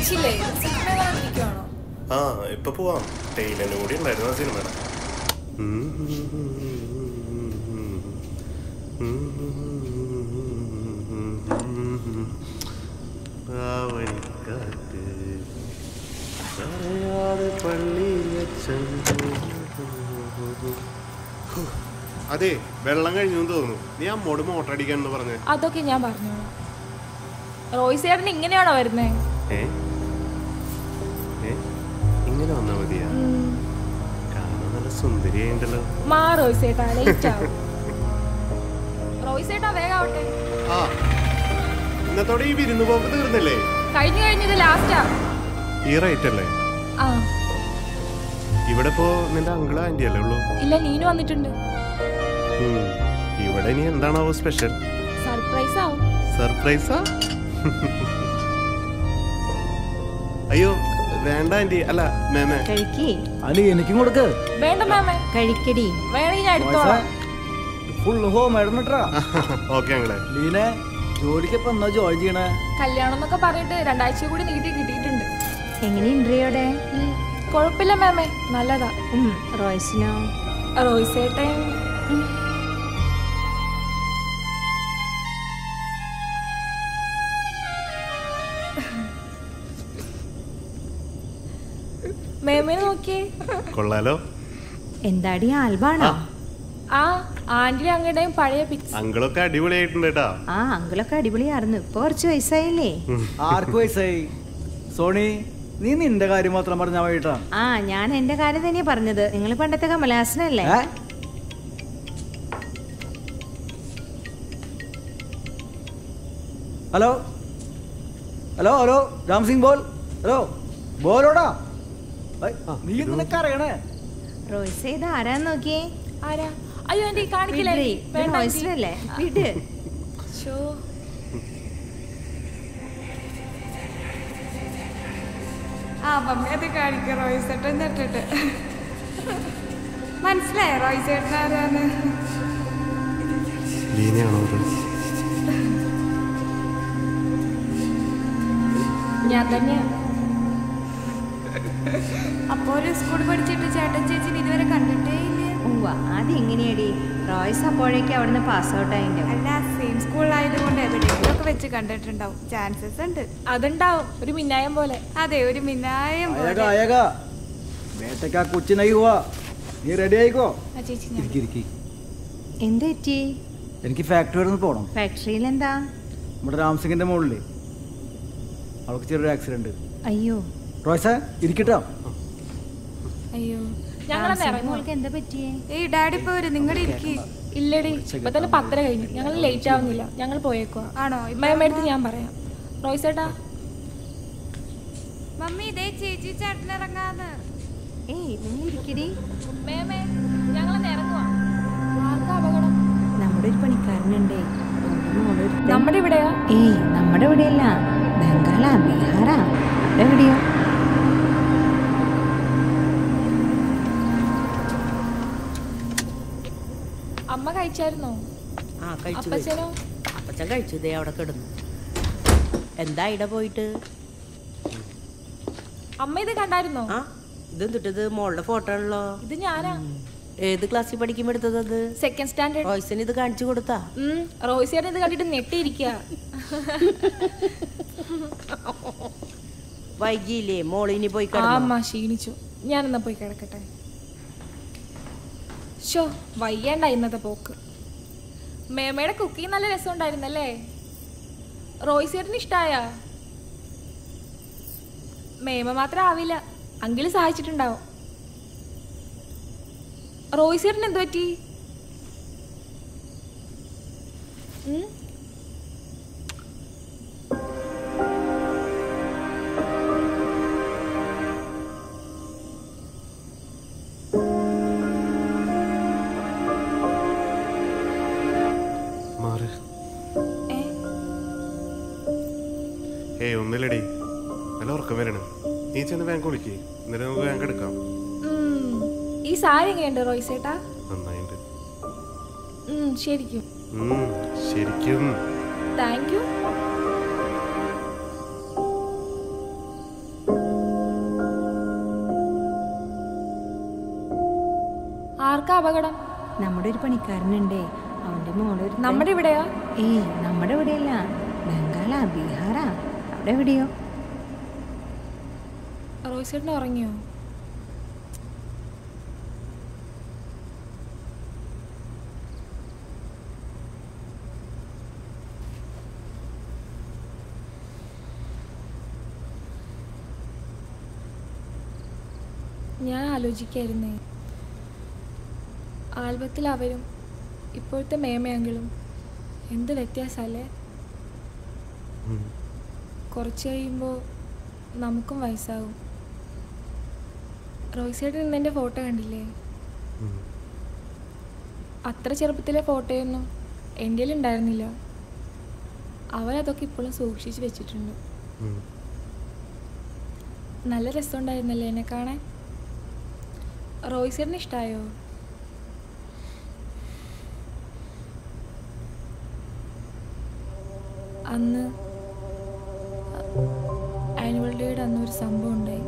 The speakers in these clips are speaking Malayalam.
കഴിച്ചില്ലേ സിനിമ കാണാനിരിക്കുവാണോ ആ ഇപ്പൊ പോവാം തേയിലന്റെ കൂടി ഉണ്ടായിരുന്നു ആ സിനിമയുടെ ആവണിക്കാറ്റ് പറയാതെ പള്ളിയിലച്ചൻ ഹോ. അതെ വെള്ളം കഴിഞ്ഞു എന്ന് തോന്നുന്നു നീ അമ്മോട് മോട്ടർ അടിക്കാൻ എന്ന് പറഞ്ഞേ അതൊക്കെ ഞാൻ പറഞ്ഞോളാം റോയ്സ് ചേട്ടൻ ഇങ്ങനെയാണോ വരുന്നേ ഏ ഏ ഇങ്ങനെ വന്നാ മതിയാ കാണാൻ നല്ല സുന്ദരിയായിണ്ടല്ലോ മാ റോയ്സ് ചേട്ടാ ലേറ്റ് ആവും റോയ്സ് ചേട്ടാ വേഗം ആവട്ടെ ആ ഇന്നത്തോടെ ഈ വിരുന്ന് പോക്ക് തീർന്നില്ലേ കഴിഞ്ഞു കഴിഞ്ഞത് ലാസ്റ്റാ ഈ റേറ്റ് അല്ലേ ആ ഇവിടെ ഇപ്പോ നിന്റെ അങ്കിള് ആന്റി അല്ലേ ഉള്ളൂ ഇല്ല നീനു വന്നിട്ടുണ്ട് ഉം. ഇവിടെ ഇനി എന്താണാവോ സ്പെഷ്യൽ സർപ്രൈസ് ആവും സർപ്രൈസാ അയ്യോ വേണ്ട ആന്റി അല്ല മേമേ കഴിക്കേ അല്ല എനിക്കും കൊടുക്ക് വേണ്ട മാമേ കഴിക്കടി വേണമെങ്കിൽ ഞാൻ എടുത്തോളാം ഫുൾ ഹോം ഇടന്നിട്ടാ ഓക്കെ അങ്ങളെ ലീനെ ജോലിക്കപ്പം എന്നാ ജോയിൻ ചെയ്യണേ കല്യാണം എന്നൊക്കെ പറഞ്ഞിട്ട് രണ്ടാഴ്ച കൂടി നീട്ടി കിട്ടിയിട്ടുണ്ട് എങ്ങനെയുണ്ടോടെ ഉം, കുഴപ്പമില്ല മാമേ നല്ലതാ റോയ്സിനോ റോയ്സ് ചേട്ടൻ ഉം. മേമേനെ നോക്കിയേ കൊള്ളാലോ എന്താടി ആൽബാണോ ആ ആന്റി അങ്ങയുടെയും പഴയ പിക്സ് അങ്കിളൊക്കെ അടിപൊളിയായിട്ടുണ്ട് കേട്ടാ ആ അങ്കിളൊക്കെ അടിപൊളിയായിരുന്നു ഇപ്പൊ കുറച്ച് വയസ്സായില്ലേ ആർക്ക് വയസ്സായി സോണി നീ നിന്റെ കാര്യം മാത്രം പറഞ്ഞാ വൈകിട്ടാ ആ ഞാൻ എന്റെ കാര്യം തന്നെയാ പറഞ്ഞത് നിങ്ങൾ പണ്ടത്തെ കമലഹാസനല്ലേ ഏ? Hello hello hello Ram Singh ബോൾ ഹലോ ബോലോടാ ഏയ്, നീ നിനക്ക് അറിയണേ റോയ്സ് ഇത് ആരാന്ന് നോക്കിയേ ആരാ അയ്യോ ആന്റി കാണിക്കില്ല വിടറി. ആന്റി. ഇത് വേണ്ട ആന്റി. റോയ്സിനല്ലേ വിട് ശോ. ആ മമ്മി അത് കാണിക്കാം റോയ്സ് ചേട്ടൻ തട്ടിട്ട് മനസ്സിലായോ റോയ്സ് ചേട്ടൻ ആരാന്ന് ലീനയാണോ അത് ഞാൻ തന്നെയാ അപ്പൊ ഒരു സ്കൂളിൽ പഠിച്ചിട്ട് ചേട്ടൻ ചേച്ചിന് ഇതുവരെ കണ്ടിട്ടേ ഇല്ല ഉവ്വ അതെങ്ങനെയാടി റോയ്സ് അപ്പോഴേക്കും അവിടുന്ന് പാസ് ഔട്ട് ആയിട്ടോ അല്ല സെയിം സ്കൂളിലായതുകൊണ്ട് എവിടെയെങ്കിലുമൊക്കെ വെച്ച് കണ്ടിട്ടുണ്ടാവും ചാൻസസ് ഉണ്ട് അതുണ്ടാവും ഒരു മിന്നായം പോലെ അതെ ഒരു മിനായം അയക പോലെ അയക വേട്ടക്കാ കൊച്ചിനായി പോവാ നീ റെഡി ആയിക്കോ ആ ചേച്ചി ഞാൻ ഇരിക്കി ഇരിക്കി എന്ത് പറ്റി എനിക്ക് ഫാക്ടറി വരെ ഒന്ന് പോകണം ഫാക്ടറിയിൽ എന്താ നമ്മുടെ രാംസിംഗിന്റെ മുകളിൽ അവൾക്ക് ചെറിയൊരു ആക്സിഡന്റ് അയ്യോ റോയ്സ ഇരിക്കട്ടോ അയ്യോ ഞങ്ങളെന്ന് ഇറങ്ങും മോൾക്ക് എന്താ പറ്റിയേ ഏയ് ഡാഡി ഇപ്പൊ വരും നിങ്ങളുടെ ഇരിക്കി ഇല്ലടി ഇപ്പൊ തന്നെ പത്തര കഴിഞ്ഞു ഞങ്ങൾ ലേറ്റ് ആവുന്നില്ല ഞങ്ങൾ പോയേക്കുവാ ആണോ ഇപ്പൊ മേമടുത്ത് ഞാൻ പറയാം റോയ്സ് ചേട്ടാ മമ്മി ഇതേ ചേച്ചി ചേട്ടനിറങ്ങാന്ന് ഏയ് നിങ്ങൾ ഇരിക്കടി മേമേ ഞങ്ങളെന്ന് ഇറങ്ങുവാ ആർക്കാ അപകടം നമ്മുടെ ഒരു പണിക്കാരനുണ്ടേ അവന്റെ മോള് ഒരുത്തൻ- നമ്മുടെ ഇവിടെയാ ഏയ് നമ്മുടെ ഇവിടെയല്ല ബംഗാളാ ബീഹാറാ അവിടെ എവിടെയോ അമ്മ കഴിച്ചായിരുന്നോ ആ കഴിച്ചു കഴിച്ചു അപ്പച്ചനോ അപ്പച്ചൻ കഴിച്ചു ദേ അവിടെ കിടന്നു എന്താ ഇട പോയിട്ട് അമ്മ ഇത് കണ്ടായിരുന്നോ ആ ഇതെന്തിട്ടത് മോളുടെ ഫോട്ടോ ആണല്ലോ ഇത് ഞാനാ ഏത് ക്ലാസ്സിൽ പഠിക്കുമ്പോ എടുത്തത് അത് സെക്കൻഡ് സ്റ്റാൻഡേർഡ് റോയ്സിന് ഇത് കാണിച്ചു കൊടുത്താ റോയ്സ് ചേട്ടൻ ഇത് കണ്ടിട്ട് നെട്ടിയിരിക്കുക വൈകിയില്ലേ മോളിനി പോയി ആ കിടന്നു അമ്മ ക്ഷീണിച്ചു ഞാനെന്നാ പോയി കിടക്കട്ടെ ഷോ വയ്യണ്ട ഇന്നത്തെ പോക്ക് മേമയുടെ കുക്കിംഗ് നല്ല രസമുണ്ടായിരുന്നല്ലേ റോയ്സ് ചേട്ടന് ഇഷ്ടായ മേമ മാത്രം ആവില്ല അങ്കിള് സഹായിച്ചിട്ടുണ്ടാവും റോയ്സ് ചേട്ടന് എന്ത് പറ്റി ഉം? മാറ് ഏ? ഏയ് ഒന്നില്ലടി നല്ല ഉറക്കം വരണം നീ ചെന്ന് ബാങ്ക് വിളിക്ക് എന്നിട്ട് നമുക്ക് ബാങ്ക് എടുക്കാം ഉം. ഈ സാരി എങ്ങനെയുണ്ട് റോയ്സ് ചേട്ടാ നന്നായിട്ടുണ്ട് ഉം, ശരിക്കും ഉം, ശരിക്കും താങ്ക് യു ആർക്കാ അപകടം നമ്മുടെ ഒരു പണിക്കാരനുണ്ടേ അവന്റെ മോളൊരു നമ്മുടെ ഇവിടെയാ ഏയ് നമ്മുടെ ഇവിടെയല്ല ബംഗാളാ ബീഹാറാ അവിടെ എവിടെയോ റോയ്സേട്ടൻ ഉറങ്ങിയോ ഞാൻ ആലോചിക്കായിരുന്നേ ആൽബത്തിൽ അവരും ഇപ്പോഴത്തെ മേമയെങ്കിലും എന്ത് വ്യത്യാസമല്ലേ കുറച്ച് കഴിയുമ്പോൾ നമുക്കും വയസ്സാകും റോയ്സേട്ടൻ ഇന്ന് എൻ്റെ ഫോട്ടോ കണ്ടില്ലേ അത്ര ചെറുപ്പത്തിലെ ഫോട്ടോയൊന്നും എൻ്റെ ഉണ്ടായിരുന്നില്ല അവരതൊക്കെ ഇപ്പോഴും സൂക്ഷിച്ച് വെച്ചിട്ടുണ്ട് നല്ല രസമുണ്ടായിരുന്നല്ലേ എന്നെ കാണാൻ റോയ്സേട്ടന് ഇഷ്ടമായോ അന്ന് ആനുവൽ ഡേയുടെ അന്ന് ഒരു സംഭവം ഉണ്ടായി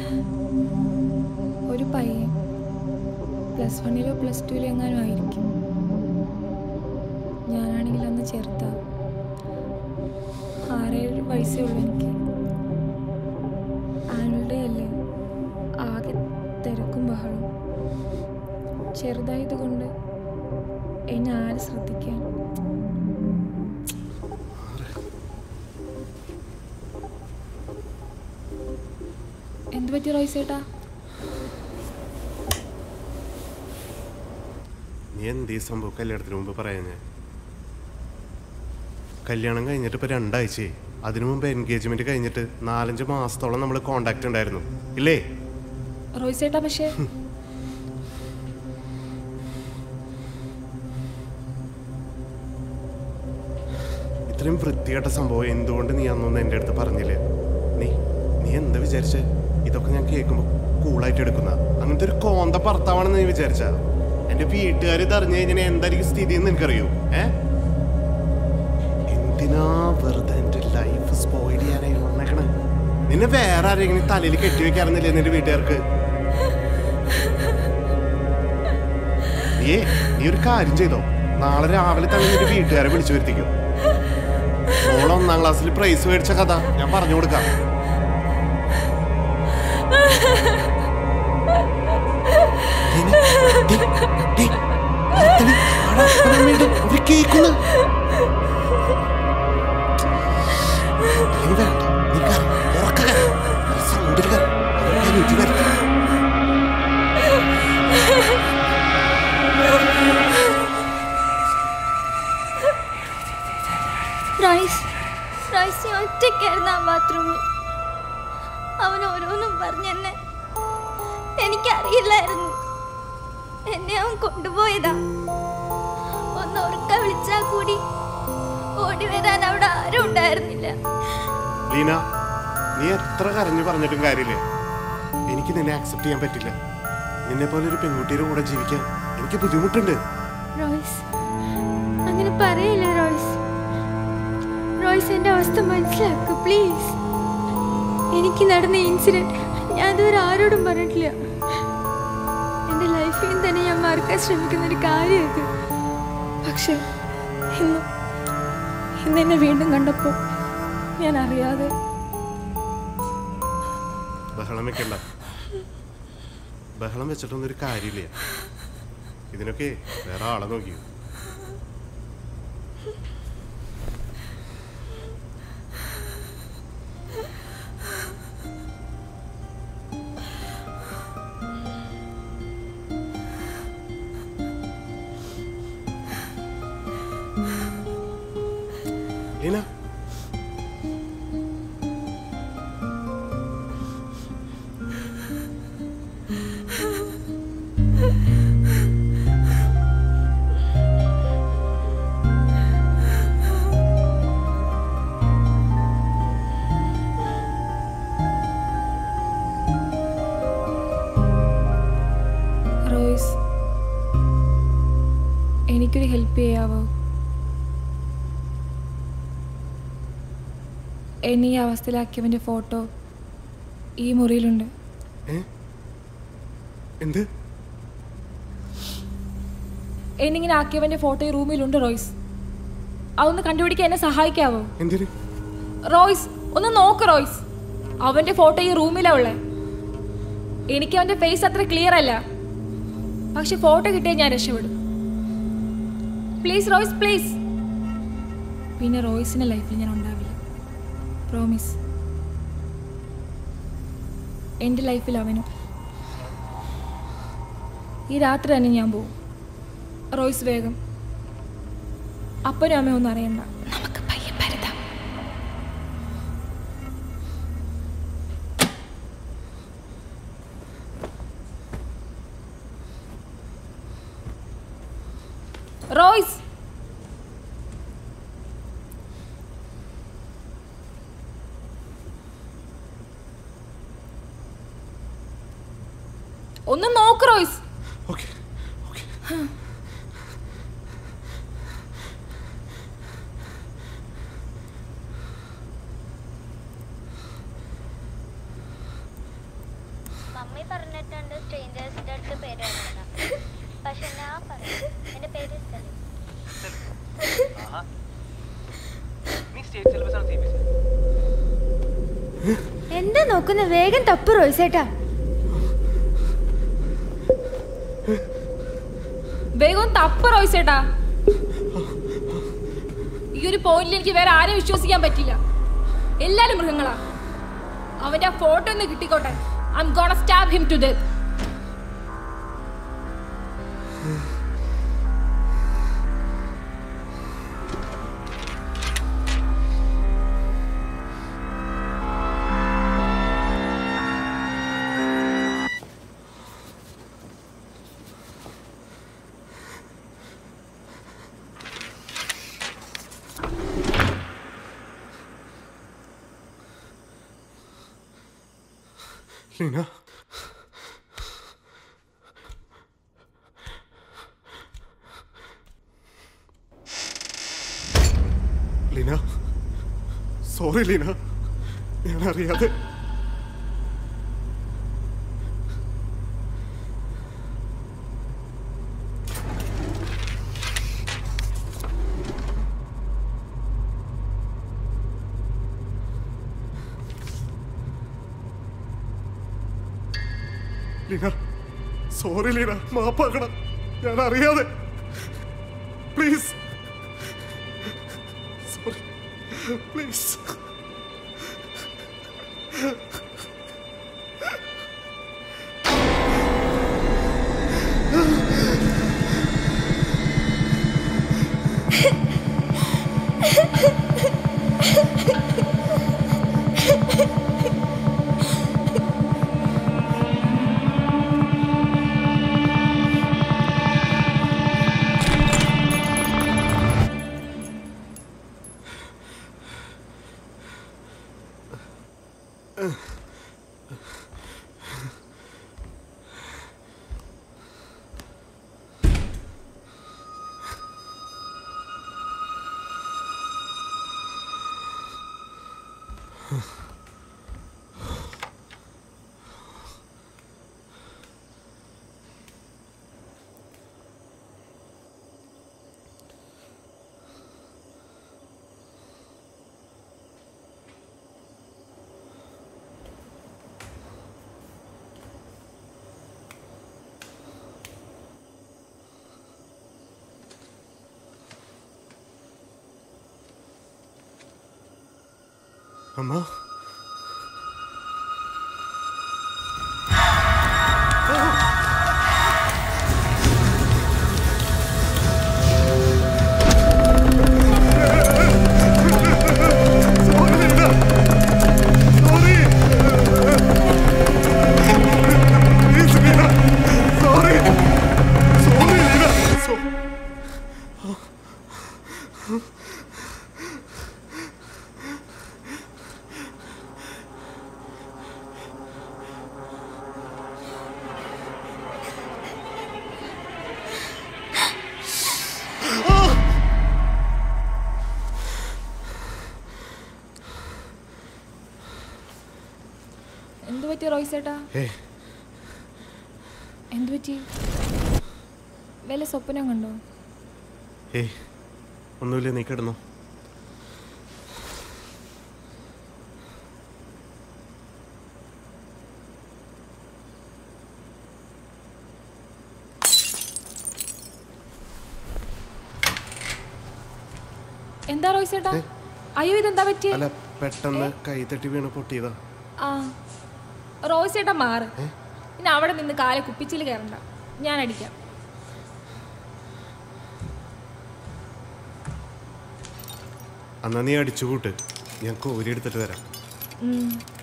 ഒരു പയ്യൻ പ്ലസ് വണ്ണിലോ പ്ലസ് ടുവിലോ എങ്ങാനും ആയിരിക്കും ഞാനാണെങ്കിൽ അന്ന് ചേർത്ത ആറേഴ് വയസ്സേ ഉള്ളൂ എനിക്ക് ആനുവൽ ഡേ അല്ലേ ആകെ തിരക്കും ബഹളവും ചെറുതായതുകൊണ്ട് എന്നെ ആര് ശ്രദ്ധിക്കാൻ എന്ത് പറ്റി റോയ്സേട്ടാ നീ എന്ത് ഈ സംഭവം കല്യാണത്തിന് മുമ്പ് പറയുന്നേ കല്യാണം കഴിഞ്ഞിട്ട് ഇപ്പൊ രണ്ടാഴ്ചയായി അതിനു മുമ്പ് എൻഗേജ്മെന്റ് കഴിഞ്ഞിട്ട് നാലഞ്ച് മാസത്തോളം നമ്മൾ കോണ്ടാക്ട് ഉണ്ടായിരുന്നു ഇല്ലേ റോയ്സേട്ടാ പക്ഷേ ഇത്രയും വൃത്തികെട്ട സംഭവം എന്തുകൊണ്ട് നീ അന്നൊന്നും എൻ്റെ അടുത്ത് പറഞ്ഞില്ലേ നീ നീ എന്താ വിചാരിച്ചേ ഇതൊക്കെ ഞാൻ കേൾക്കുമ്പോൾ കൂളായിട്ട് എടുക്കുന്ന അങ്ങനത്തെ ഒരു കോന്ത ഭർത്താവാണെന്ന് നീ വിചാരിച്ച എൻ്റെ വീട്ടുകാർ ഇത് അറിഞ്ഞു കഴിഞ്ഞാൽ എന്തായിരിക്കും സ്ഥിതി എന്ന് എനിക്കറിയൂ ഏ എന്തിനാ വെറുതെ എൻ്റെ ലൈഫ് സ്പോയിൽ ചെയ്യാനായി വന്നേക്കണേ നിന്നെ വേറെ ആരെങ്കിലും തലയിൽ കെട്ടിവെക്കാറുന്നില്ലേ നിന്റെ വീട്ടുകാർക്ക് നീയേ നീ ഒരു കാര്യം ചെയ്തോ നാളെ രാവിലെ തന്നെ നിന്റെ വീട്ടുകാരെ വിളിച്ചു വരുത്തിക്കോ മോള് ഒന്നാം ക്ലാസ്സിൽ പ്രൈസ് മേടിച്ച കഥ ഞാൻ പറഞ്ഞു കൊടുക്കാം ദീന, ദീ, ദീ, നിർത്തടി. ആടാ, അപ്പനും വീണ്ടും അവര് കേൾക്കുന്നു. ഇനി വേണ്ട. നീ കര. ഉറക്കെ കര. ഒരു സൗണ്ടിൽ കര. അവരുടെ രുചി വരട്ടെ. റൈസ് റൈസ് ഞാൻ ഒറ്റയ്ക്കായിരുന്നു ആ ബാത്റൂമിൽ അവൻ ഓരോന്നും പറഞ്ഞെന്നെ എനിക്കറിയില്ലായിരുന്നു എന്നെ അവൻ കൊണ്ടുപോയതാ ഒന്ന് ഉറക്ക വിളിച്ചാൽ കൂടി ഓടി വരാൻ അവിടെ ആരും ഉണ്ടായിരുന്നില്ല ലീന നീ എത്ര കരഞ്ഞു പറഞ്ഞിട്ടും കാര്യമില്ല എനിക്ക് നിന്നെ ആക്സെപ്റ്റ് ചെയ്യാൻ പറ്റില്ല നിന്നെ പോലെ ഒരു പെൺകുട്ടിയുടെ കൂടെ ജീവിക്കാൻ എനിക്ക് ബുദ്ധിമുട്ടുണ്ട് റോയ്സ് അങ്ങനെ പറയില്ല റോയ്സ് റോയ്സ് എൻ്റെ അവസ്ഥ മനസ്സിലാക്കുക പ്ലീസ് എനിക്ക് നടന്ന ഇൻസിഡൻറ്റ് ഞാൻ ഇതുവരെ ആരോടും പറഞ്ഞിട്ടില്ല എൻ്റെ ലൈഫിൽ നിന്ന് തന്നെ ഞാൻ മറക്കാൻ ശ്രമിക്കുന്ന ഒരു കാര്യം ഇത് പക്ഷെ ഇന്ന് ഇന്ന് എന്നെ വീണ്ടും കണ്ടപ്പോൾ ഞാൻ അറിയാതെ ബഹളം വെക്കണ്ട ബഹളം വെച്ചിട്ടൊന്നും ഒരു കാര്യമില്ല ഇതിനൊക്കെ വേറെ ആളെ നോക്കി ലീന റോയ്സ് എനിക്കൊരു ഹെൽപ്പ് ചെയ്യാവോ എന്നെ ഈ അവസ്ഥയിലാക്കിയവൻ്റെ ഫോട്ടോ ഈ മുറിയിലുണ്ട് ഏ എന്ത് എന്നിങ്ങനെ ആക്കിയവന്റെ ഫോട്ടോ ഈ റൂമിലുണ്ട് റോയ്സ് അതൊന്ന് കണ്ടുപിടിക്കാൻ എന്നെ സഹായിക്കാവോ എന്തിന് റോയ്സ് ഒന്ന് നോക്ക് റോയ്സ് അവന്റെ ഫോട്ടോ ഈ റൂമിലാ ഉള്ളേ എനിക്ക് അവന്റെ ഫേസ് അത്ര ക്ലിയർ അല്ല പക്ഷെ ഫോട്ടോ കിട്ടിയാൽ ഞാൻ രക്ഷപ്പെടും പ്ലീസ് റോയ്സ് പ്ലീസ് പിന്നെ റോയ്സിന്റെ ലൈഫിൽ ഞാൻ ഉണ്ടാവില്ല പ്രോമിസ് എൻ്റെ ലൈഫിൽ അവനും ഈ രാത്രി തന്നെ ഞാൻ പോവും റോയ്സ് വേഗം അപ്പനും അമ്മയും ഒന്നും അറിയണ്ട നമുക്ക് പയ്യെ പരതാം റോയ്സ് ഒന്ന് നോക്ക് റോയ്സ് ഓക്കെ ഓക്കെ മമ്മി പറഞ്ഞിട്ടുണ്ട് സ്ട്രേഞ്ചേഴ്സിന്റെ അടുത്ത് പേര് പറയണം പക്ഷെ ഞാൻ പറയും എന്റെ പേര് സലീം നീ സ്റ്റേറ്റ് സിലബസ് ആണ് സി ബി എസ് എന്താ നോക്കുന്ന വേഗം തപ്പ് റോയ്സേട്ടാ വേഗം തപ്പ് റോയ്സ് ചേട്ടാ ഈ ഒരു പോയിന്റിൽ എനിക്ക് വേറെ ആരെയും വിശ്വസിക്കാൻ പറ്റില്ല എല്ലാരും മൃഗങ്ങളാ അവന്റെ ആ ഫോട്ടോ ഒന്ന് കിട്ടിക്കോട്ടെ I'm gonna stab him to death Leena Leena sorry Leena ഞാൻ അറിയാതെ ലീന സോറി ലീന മാപ്പാക്കണം ഞാൻ അറിയാതെ പ്ലീസ് സോറി പ്ലീസ് അമ്മ sorry Leena sorry please Leena sorry sorry Leena so എന്ത് പറ്റി റോയ്സ് ചേട്ടാ ഏയ് എന്ത് പറ്റി വല്ല സ്വപ്നം കണ്ടോ ഏയ് ഒന്നുമില്ല നീ കിടന്നു എന്താ റോയ്സ് ചേട്ടാ അയ്യോ ഇതെന്താ പറ്റിയ അല്ല പെട്ടെന്ന് കൈ തട്ടി വീണ് പൊട്ടിയതാ ആ റോയ്സ് ചേട്ടാ മാറ് പിന്നെ അവിടെ നിന്ന് കാലെ കുപ്പിച്ചിൽ കയറണ്ട ഞാൻ അടിക്കാം എന്നാ നീ അടിച്ചു കൂട്ട് ഞാൻ കോരി എടുത്തിട്ട് തരാം ഉം.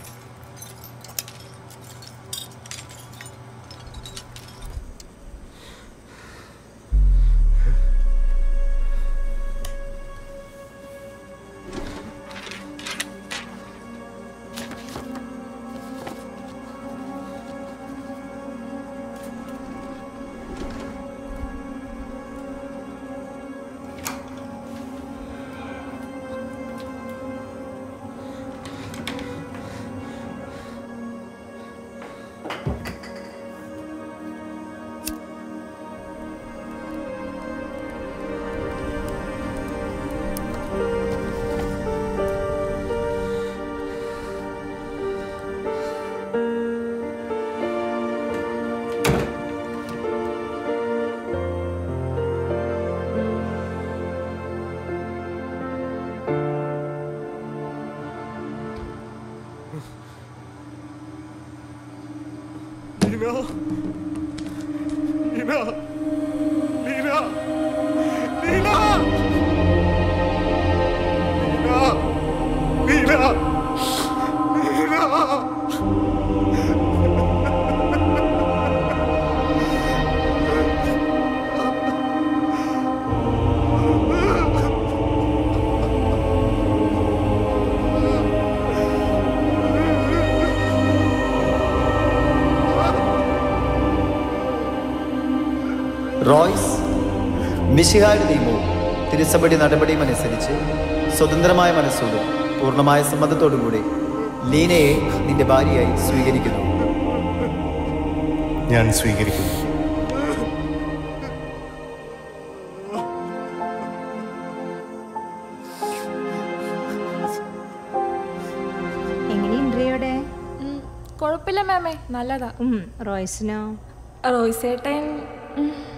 ലീന ലീന ലീന ലീന ലീന ലീന ലീന റോയ്സ് മിഷിഹായുടെ നിയമവും തിരുസഭടി നടപടിയും അനുസരിച്ച് സ്വതന്ത്രമായ മനസ്സോടും പൂർണ്ണമായ സമ്മതത്തോടും കൂടി ലീനയെ നിന്റെ ഭാര്യയായി സ്വീകരിക്കുന്നു ഞാൻ സ്വീകരിക്കുന്നു എങ്ങനെയുണ്ട് റിയോടെ ഉം, കുഴപ്പമില്ല മാമേ നല്ലതാ ഉം, റോയ്സിനോ റോയ്സ് ചേട്ടൻ ഉം,